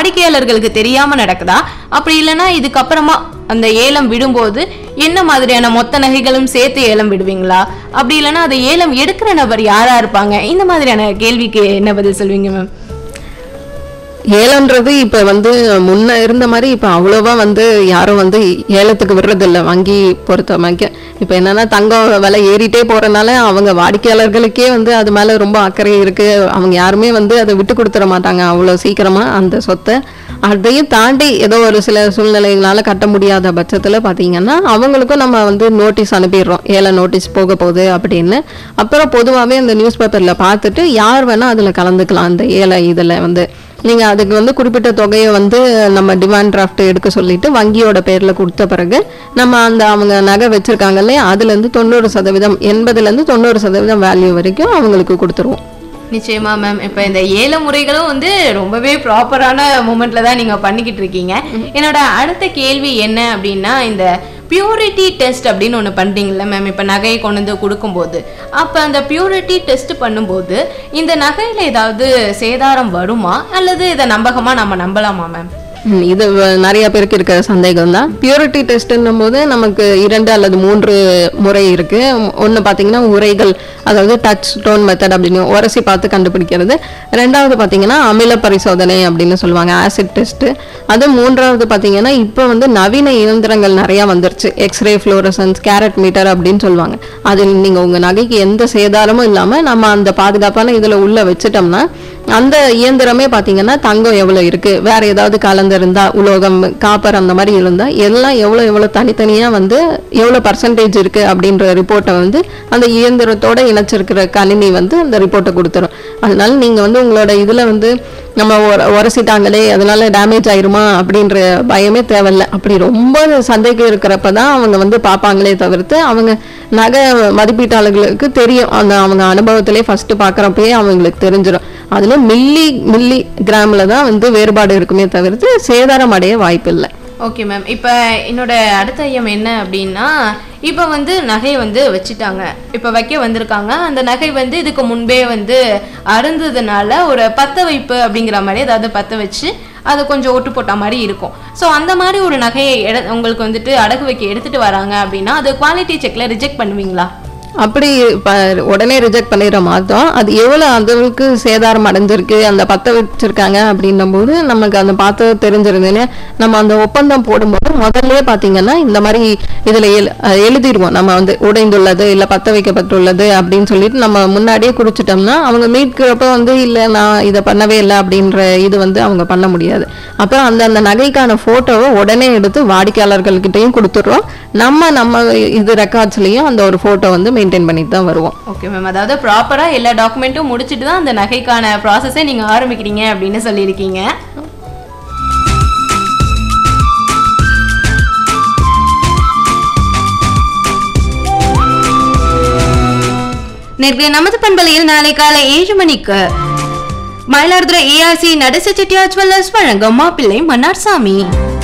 வாடிக்கையாளர்களுக்கு தெரியாம நடக்குதா அப்படி இல்லைன்னா இதுக்கப்புறமா அந்த ஏலம் விடும்போது என்ன மாதிரியான மொத்த நகைகளும் சேர்த்து ஏலம் விடுவீங்களா அப்படி இல்லைன்னா அதை ஏலம் எடுக்கிற நபர் யாரா இருப்பாங்க இந்த மாதிரியான கேள்விக்கு என்ன பதில் சொல்வீங்க மேம் ஏலம்ன்றது இப்ப வந்து முன்ன இருந்த மாதிரி இப்ப அவ்வளவா வந்து யாரும் வந்து ஏலத்துக்கு விடுறதில்ல வங்கி பொறுத்த வரைக்கும் இப்ப என்னன்னா தங்கம் விலை ஏறிட்டே போறதுனால அவங்க வாடிக்கையாளர்களுக்கே வந்து அது மேல ரொம்ப அக்கறை இருக்கு அவங்க யாருமே வந்து அதை விட்டு கொடுத்துட மாட்டாங்க அவ்வளவு சீக்கிரமா அந்த சொத்தை அதையும் தாண்டி ஏதோ ஒரு சில சூழ்நிலைகளால கட்ட முடியாத பட்சத்துல பாத்தீங்கன்னா அவங்களுக்கும் நம்ம வந்து நோட்டீஸ் அனுப்பிடுறோம் ஏல நோட்டீஸ் போக போகுது அப்படின்னு அப்புறம் பொதுவாகவே அந்த நியூஸ் பேப்பர்ல பார்த்துட்டு யார் வேணா அதுல கலந்துக்கலாம் அந்த ஏல இதுல வந்து நீங்க அதுக்கு வந்து குறிப்பிட்ட தொகையை வந்து நம்ம டிமாண்ட் டிராஃப்ட் எடுக்க சொல்லிட்டு வங்கியோட பேர்ல கொடுத்த பிறகு நம்ம அந்த அவங்க நகை வச்சிருக்காங்க இல்லையா அதுல இருந்து தொண்ணூறு சதவீதம் எண்பதுல இருந்து தொண்ணூறு சதவீதம் வேல்யூ வரைக்கும் அவங்களுக்கு கொடுத்துருவோம் நிச்சயமா மேம் இப்போ இந்த ஏல முறைகளும் வந்து ரொம்பவே ப்ராப்பரான மூமெண்ட்ல தான் நீங்க பண்ணிக்கிட்டு இருக்கீங்க என்னோட அடுத்த கேள்வி என்ன அப்படின்னா இந்த பியூரிட்டி டெஸ்ட் அப்படின்னு ஒன்று பண்ணுறீங்கல்ல மேம் இப்போ நகையை கொண்டு வந்து கொடுக்கும்போது அப்போ அந்த பியூரிட்டி டெஸ்ட் பண்ணும்போது இந்த நகையில் ஏதாவது சேதாரம் வருமா அல்லது இதை நம்பகமாக நம்ம நம்பலாமா மேம் ம், இது வ- நிறைய பேருக்கு இருக்கிற சந்தேகம் தான் பியூரிட்டி டெஸ்ட்ன்னும் போது நமக்கு இரண்டு அல்லது மூன்று முறை இருக்கு ஒன்று பார்த்தீங்கன்னா உரைகள் அதாவது டச் டோன் மெத்தட் அப்படின்னு உரசி பார்த்து கண்டுபிடிக்கிறது ரெண்டாவது பார்த்தீங்கன்னா அமில பரிசோதனை அப்படின்னு சொல்லுவாங்க ஆசிட் டெஸ்ட் அது மூன்றாவது பார்த்தீங்கன்னா இப்போ வந்து நவீன இயந்திரங்கள் நிறைய வந்துருச்சு எக்ஸ்ரே ஃப்ளோரசன்ஸ் கேரட் மீட்டர் அப்படின்னு சொல்லுவாங்க அதில் நீங்கள் உங்கள் நகைக்கு எந்த சேதாரமும் இல்லாமல் நம்ம அந்த பாதுகாப்பான இதில் உள்ள வச்சுட்டோம்னா அந்த இயந்திரமே பார்த்தீங்கன்னா தங்கம் எவ்வளோ இருக்கு வேற ஏதாவது கலந்திருந்தா உலோகம் காப்பர் அந்த மாதிரி இருந்தா எல்லாம் எவ்வளோ எவ்வளோ தனித்தனியாக வந்து எவ்வளோ பர்சன்டேஜ் இருக்கு அப்படின்ற ரிப்போர்ட்டை வந்து அந்த இயந்திரத்தோட இணைச்சிருக்கிற கணினி வந்து அந்த ரிப்போர்ட்டை கொடுத்துரும் அதனால நீங்க வந்து உங்களோட இதுல வந்து நம்ம உர- உரசிட்டாங்களே அதனால டேமேஜ் ஆயிருமா அப்படின்ற பயமே தேவையில்ல அப்படி ரொம்ப சந்தேகம் இருக்கிறப்ப தான் அவங்க வந்து பார்ப்பாங்களே தவிர்த்து அவங்க நகை மதிப்பீட்டாளர்களுக்கு தெரியும் அந்த அவங்க அனுபவத்திலே ஃபர்ஸ்ட் பார்க்குறப்பயே அவங்களுக்கு தெரிஞ்சிடும் அதுல மில்லி மில்லி கிராம்ல தான் வந்து வேறுபாடு இருக்குமே தவிர்த்து சேதாரம் அடைய வாய்ப்பு இல்லை ஓகே மேம் இப்போ என்னோட அடுத்த ஐயம் என்ன அப்படின்னா இப்போ வந்து நகை வந்து வச்சுட்டாங்க இப்போ வைக்க வந்திருக்காங்க அந்த நகை வந்து இதுக்கு முன்பே வந்து அருந்ததுனால ஒரு பத்த வைப்பு அப்படிங்கிற மாதிரி ஏதாவது பத்த வச்சு அது கொஞ்சம் ஒட்டு போட்ட மாதிரி இருக்கும் ஸோ அந்த மாதிரி ஒரு நகையை எட உங்களுக்கு வந்துட்டு அடகு வைக்க எடுத்துட்டு வராங்க அப்படின்னா அது குவாலிட்டி செக்ல ரிஜெக்ட் பண்ணுவீங்களா அப்படி ப- உடனே ரிஜெக்ட் பண்ணிட மாட்டோம் அது எவ்வளோ அளவுக்கு சேதாரம் அடைஞ்சிருக்கு அந்த பத்த வச்சிருக்காங்க அப்படின்னும் போது நமக்கு அந்த பார்த்து தெரிஞ்சிருந்தேன்னு நம்ம அந்த ஒப்பந்தம் போடும்போது முதல்ல பார்த்தீங்கன்னா இந்த மாதிரி இதில் எழு அஹ் எழுதிடுவோம் நம்ம வந்து உடைந்துள்ளது இல்லை பத்த வைக்கப்பட்டுள்ளது அப்படின்னு சொல்லிட்டு நம்ம முன்னாடியே குறிச்சிட்டோம்னா அவங்க மீட்கிறப்ப வந்து இல்லை நான் இதை பண்ணவே இல்லை அப்படின்ற இது வந்து அவங்க பண்ண முடியாது அப்புறம் அந்த அந்த நகைக்கான ஃபோட்டோவை உடனே எடுத்து வாடிக்கையாளர்கள்கிட்டயும் கொடுத்துட்றோம் நம்ம நம்ம இது ரெக்கார்ட்ஸ்லையும் அந்த ஒரு ஃபோட்டோ வந்து மெயின்டைன் பண்ணிட்டு தான் வருவோம் ஓகே மேம் அதாவது ப்ராப்பராக எல்லா டாக்குமெண்ட்டும் முடிச்சுட்டு தான் அந்த நகைக்கான ப்ராசஸே நீங்கள் ஆரம்பிக்கிறீங்க அப்படின்னு சொல்லியிருக்கீங்க நேற்று நமது பண்பலையில் நாளை காலை ஏழு மணிக்கு மயிலாடுதுறை ஏஆர்சி நடச செட்டியார் ஜுவல்லர்ஸ் வழங்கும் மாப்பிள்ளை மன்னார்சாமி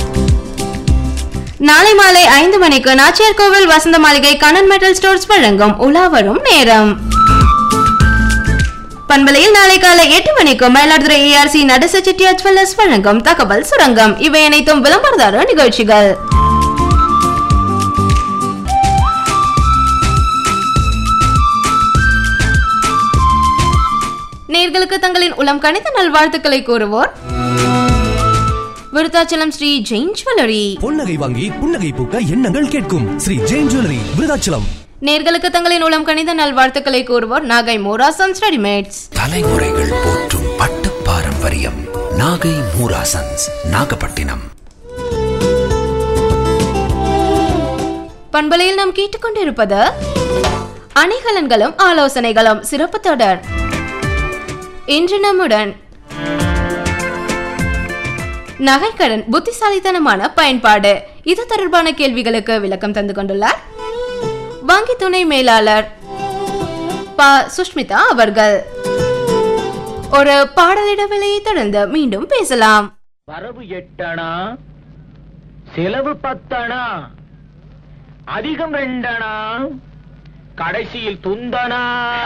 நாளை மாலை ஐந்து மணிக்கு நாச்சியார் கோவில் வசந்த மாளிகை கண்ணன் மெட்டல் ஸ்டோர்ஸ் வழங்கும் உலா வரும் நேரம் பண்பலையில் நாளை காலை எட்டு மணிக்கு மயிலாடுதுறை ஏஆர்சி நடச செட்டியார் ஜுவல்லர்ஸ் வழங்கும் தகவல் சுரங்கம் இவை அனைத்தும் விளம்பரதார நிகழ்ச்சிகள் நேர்களுக்கு தங்களின் உளம் கணித நல்வாழ்த்துக்களை கூறுவோர் விருத்தாச்சலம் ஸ்ரீ ஜெயின் ஜுவல்லரி பொன்னகை வாங்கி புன்னகை பூக்க எண்ணங்கள் கேட்கும் ஸ்ரீ ஜெயின் ஜுவல்லரி விருதாச்சலம் நேர்களுக்கு தங்களின் உளம் கணித நல்வாழ்த்துக்களை கூறுவோர் நாகை மோராசன்ஸ் ரெடிமேட்ஸ் தலைமுறைகள் போற்றும் பட்டு பாரம்பரியம் நாகை மூராசன்ஸ் நாகப்பட்டினம் பண்பலையில் நாம் கேட்டுக்கொண்டிருப்பது அணிகலன்களும் ஆலோசனைகளும் சிறப்பு தொடர் இன்று நம்முடன் நகைக்கடன் புத்திசாலித்தனமான பயன்பாடு இது தொடர்பான கேள்விகளுக்கு விளக்கம் தந்து கொண்டுள்ளார் வங்கி துணை மேலாளர் ப சுஷ்மிதா அவர்கள் ஒரு பாடலிடவிலையை தொடர்ந்து மீண்டும் பேசலாம் வரவு எட்டணா செலவு பத்தணா அதிகம் ரெண்டணா கடைசியில் துந்தனா